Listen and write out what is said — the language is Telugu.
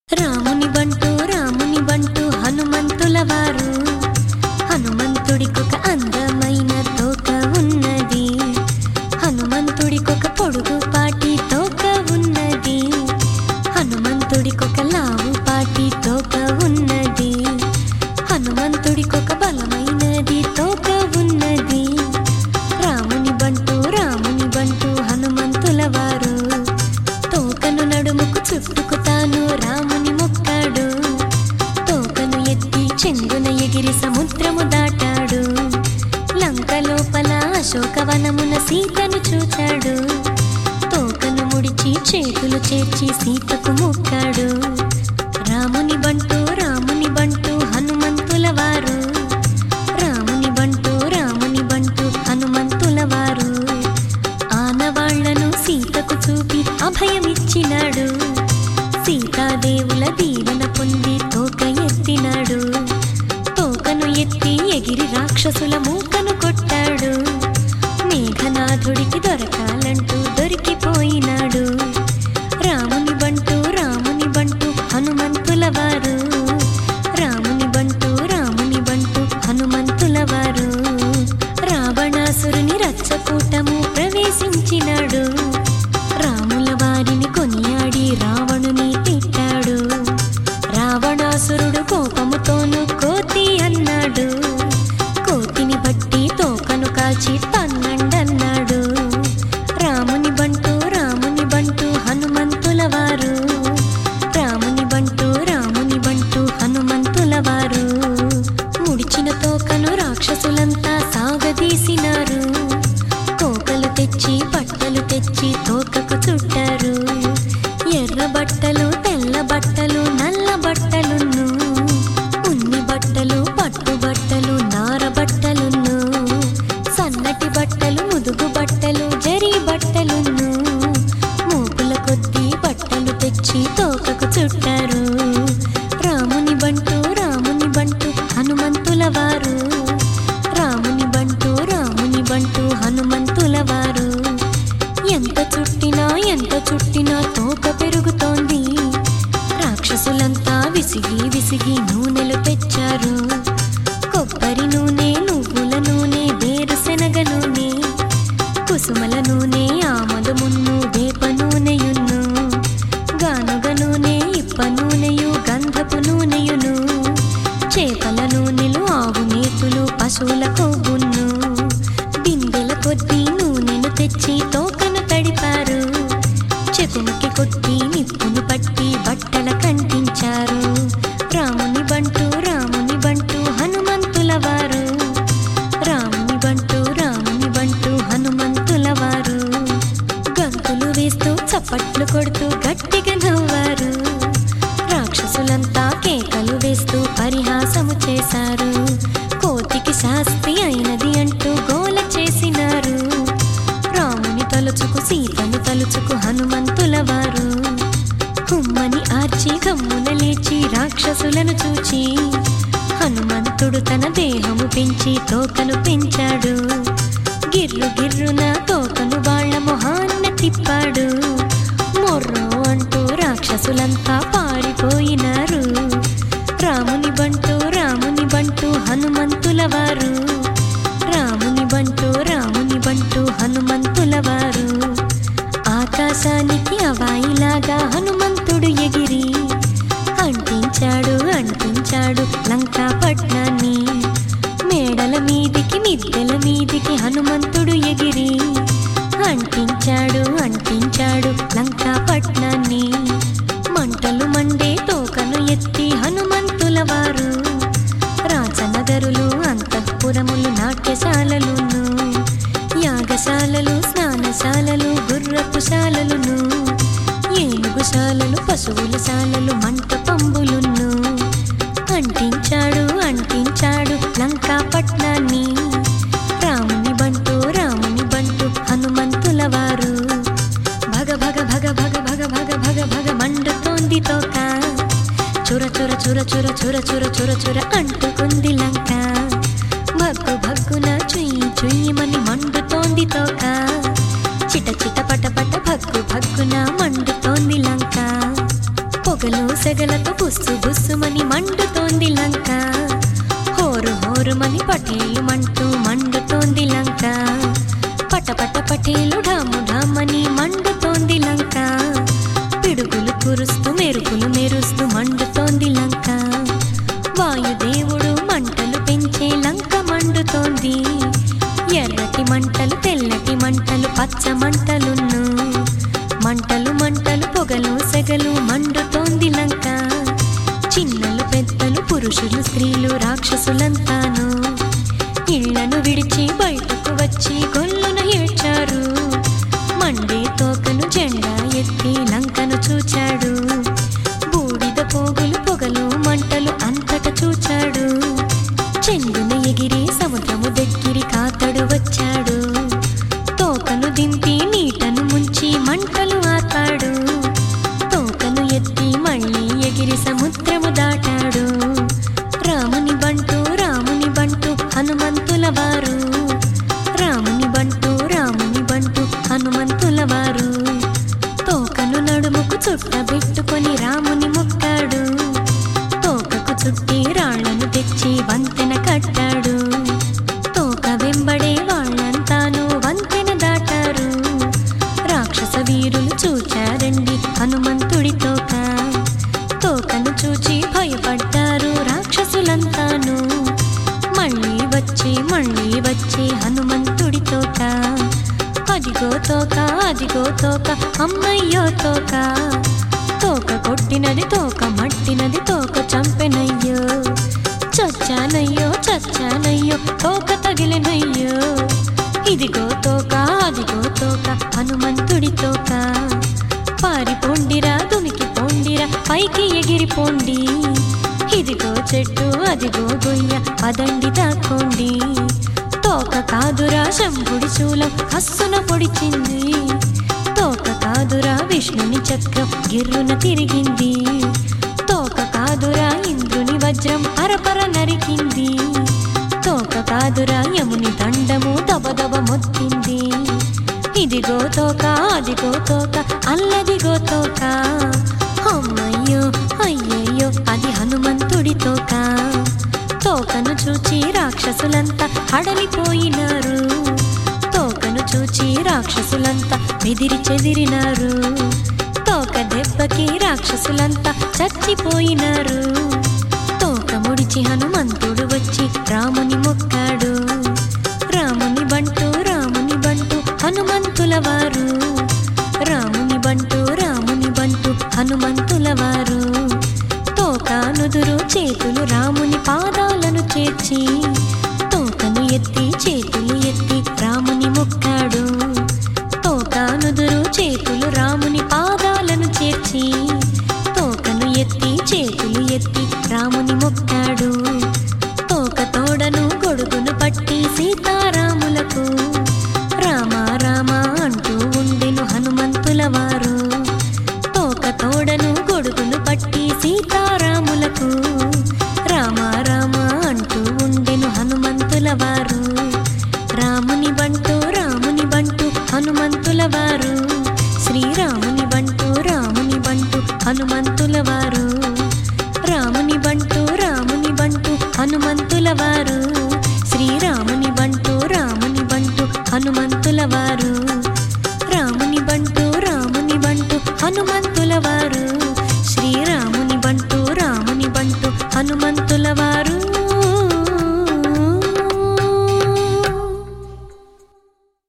రాముని బంటు రాముని బంటు హనుమంతుల వారు హనుమంతుడికొక అందమైన తోక ఉన్నది హనుమంతుడికొక పొడుగు పాటి తోక ఉన్నది హనుమంతుడికొక లావు పాటి తోక ఉన్నది హనుమంతుడికొక బలమైనది తోక ఉన్నది రాముని బంటు రాముని బంటు హనుమంతుల వారు తోకను నడుముకు చుట్టుకుతాను రాముని మొక్కాడు తోకను ఎత్తి చెంగున ఎగిరి సముద్రము దాటాడు లంక లోపల అశోకవనమున సీతను చూచాడు తోకను ముడిచి చేతులు చేర్చి సీతకు మొక్కాడు రాముని బంటు రాముని బంటు హనుమంతుల వారు రాముని బంటు రాముని బంటు హనుమంతుల వారు ఆనవాళ్లను సీతకు చూపి అభయమిచ్చినాడు సీతాదేవుల దీవెన పొంది తోక ఎత్తినాడు తోకను ఎత్తి ఎగిరి రాక్షసుల మూకను కొట్టాడు మేఘనాథుడికి దొరకాలంటూ దొరికిపోయినాడు రాముని బంటు రాముని బంటు హనుమంతుల వారు రాముని బంటు రాముని బంటు హనుమంతుల వారు రావణాసురుని రచ్చకూటము ప్రవేశించినాడు రాముల వారిని కొనియాడి రావణుని తిట్టాడు రావణాసురుడు కోపముతోను కోతి అన్నాడు కోతిని బట్టి తోకను కాల్చి తన్నండన్నాడు రాముని బంటు రాముని బంటు హనుమంతుల వారు రాముని బంటు రాముని బంటు హనుమంతుల వారు ముడిచిన తోకను రాక్షసులంతా సాగదీసినారు కోకలు తెచ్చి బట్టలు తెచ్చి తోకకు చుట్టారు ఎర్ర బట్టలు తెల్ల బట్టలు నల్ల బట్టలున్ను ఉన్ని బట్టలు పట్టు బట్టలు నార బట్టలున్ను సన్నటి బట్టలు ముదుగు బట్టలు జరీ బట్టలున్ను మూకుల కొద్దీ బట్టలు తెచ్చి తోకకు చుట్టారు రాముని బంటు రాముని బంటు హనుమంతుల వారు రాముని బంటు రాముని బంటు హనుమంతుల వారు ఎంత చుట్టినా ఎంత చుట్టినా తోక పెరుగుతోంది రాక్షసులంతా విసిగి విసిగి నూనెలు తెచ్చారు కొబ్బరి నూనె నువ్వుల నూనె వేరుశెనగ నూనె కుసుమల నూనె ఆమదు మున్ను వేప నూనెయున్ను గానుగ నూనె ఇప్ప నూనెయు గంధపు నూనెయును చేపల నూనెలు ఆవు నేతులు పశువుల కొవ్వును బిందెల కొద్దీ నూనెను తెచ్చి తోకను తడిపారు చెకుముకి కొట్టి నిప్పును పట్టి బట్టల కంటించారు రాముని బంటు రాముని బంటు హనుమంతుల వారు రాముని బంటు రాముని బంటు హనుమంతుల వారు గంతులు వేస్తూ చప్పట్లు కొడుతూ గట్టిగా నవ్వారు రాక్షసులంతా కేకలు వేస్తూ పరిహాసము చేశారు కోతికి శాస్తి అయినది అంటూ గోల చేసినారు రాముని తలుచుకు సీతను తలుచుకు హనుమంతుల వారు హుమ్మని ఆర్చి గమ్మున లేచి రాక్షసులను చూచి హనుమంతుడు తన దేహము పెంచి తోకను పెంచాడు గిర్రు గిర్రున తోకను వాళ్ళ మొహాన్న తిప్పాడు మొర్రో అంటూ రాక్షసులంతా పారిపోయినారు రాముని బంటు రాముని బంటు హనుమంతుల వారు రాముని బంటు రాముని బంటు హనుమంతుల వారు ఆకాశానికి అవాయిలాగా హనుమంతుడు ఎగిరి అంటించాడు అంటించాడు లంకా పట్నాన్ని మేడల మీదికి మిద్దెల మీదికి హనుమంతుడు ఎగిరి అంటించాడు అంటించాడు లంకా పట్నాన్ని మంటలు మండే తోకను ఎత్తి హనుమంతుల వారు రాజనగరులు అంతఃపురములు నాట్యశాలలును యాగశాలలు స్నానశాలలు గుర్రపు శాలలును ఏనుగుశాలలు పశువుల శాలలు మంట పంబులును అంటించాడు అంటించాడు లంకా పట్నాన్ని రాముని బంటు రాముని బంటు హనుమంతుల వారు భగ భగ భగ భగ భగ భగ భగ భగ మండుతోంది తోక చుర చుర చుర చుర చుర చుర చుర చుర అంటుకుంది లంక భగ్గు భగ్గున చుయ్యి చుయ్యమని మండుతోంది తోక చిట చిట పట పట భగ్గు భగ్గున మండుతోంది లంక పొగలు సెగలతో బుస్సు బుస్సుమని మండుతోంది లంక హోరు హోరుమని పటేలు మంటూ మండుతోంది లంక పట పట పటేలు ఢాము ఢామని మండుతోంది లంక పిడుగులు కురుస్తూ మెరుపులు మెరుస్తూ మండుతోంది లంక వాయుదేవుడు మంటలు పెంచే లంక మండుతోంది ఎర్రటి మంటలు తెల్లటి మంటలు పచ్చ మంటలున్ను మంటలు మంటలు పొగలు సెగలు మండుతోంది లంక చిన్నలు పెద్దలు పురుషులు స్త్రీలు రాక్షసులంతాను ఇళ్లను విడిచి బయటకు వచ్చి గొల్లున ఏడ్చారు మండే తోకను జెండా ఎత్తి లంకను చూచాడు బూడిద పోగులు పొగలు మంటలు అంతట చూచాడు చెంగున ఎగిరి సముద్రము దగ్గరి కాతడు వచ్చాడు తోకను దింపి నీటను ముంచి మంటలు ఆర్పాడు తోకను ఎత్తి మళ్ళీ ఎగిరి సముద్రము దాటాడు రాముని బంటు రాముని బంటు హనుమంతుల వారు రాముని బంటు రాముని బంటు హనుమంతుల వారు తోకను నడుముకు చుట్టబెట్టుకొని రాముని మొక్కాడు తోకకు చుట్టి రాళ్లను తెచ్చి వంతెన కట్టాడు తోక వెంబడే వాళ్ళంతాను వంతెన దాటారు రాక్షస వీరులు చూచారండి హనుమంతుడి తోక తోకను చూచి భయపడ్డారు రాక్షసులంతాను మళ్ళీ వచ్చి మళ్ళీ వచ్చి హనుమంతుడి తోక అదిగో తోక అదిగో తోక అమ్మయ్యో తోక తోక కొట్టినది తోక మట్టినది తోక చంపెనయ్యో చచ్చానయ్యో చచ్చానయ్యో తోక తగిలినయ్యో ఇదిగో తోక అదిగో తోక హనుమంతుడి తోక పారిపోండిరా దునికి పోండిరా పైకి ఎగిరిపోండి ఇదిగో చెట్టు అదిగో గొయ్య పదండి దాక్కోండి తోక కాదురా శంభుడి శూలం హస్సున పొడిచింది తోక కాదురా విష్ణుని చక్రం గిర్రున తిరిగింది తోక కాదురా ఇంద్రుని వజ్రం పరపర నరికింది తోక కాదురా యముని దండము దబదబ మొత్తింది ఇదిగో తోక అదిగో తోక అల్లదిగో తోక అమ్మయ్యో అయ్యయ్యో అది హనుమంతుడి తోక తోకను చూచి రాక్షసులంతా హడలిపోయినారు తోకను చూచి రాక్షసులంతా బెదిరి చెదిరినారు తోక దెబ్బకి రాక్షసులంతా చచ్చిపోయినారు తోక ముడిచి హనుమంతుడు వచ్చి రాముని మొక్కాడు రాముని బంటు రాముని బంటు హనుమంతుల వారు రాముని బంటు రాముని బంటు హనుమంతుల వారు తోకానుదురు చేతులు రాముని పాదాలను చేర్చి తోకను ఎత్తి చేతులు ఎత్తి రాముని మొక్కాడు తోకానుదురు చేతులు రాముని పాదాలను చేర్చి తోకను ఎత్తి చేతులు ఎత్తి రాముని మొక్కాడు తోక తోడను గొడుగును పట్టి సీతారాములకు రామ రామ అంటూ ఉండెను హనుమంతుల వారు తోక తోడను గొడుగును పట్టి సీతారాములకు రామ రామ అంటూ ఉండెను హనుమంతుల వారు రాముని బంటు రాముని బంటు హనుమంతుల వారు శ్రీరాముని బంటు రాముని బంటు హనుమంతుల వారు రాముని బంటు రాముని బంటు హనుమంతుల వారు శ్రీరాముని బంటు రాముని బంటు హనుమంతుల వారు రాముని బంటు రాముని బంటు హనుమంతుల వారు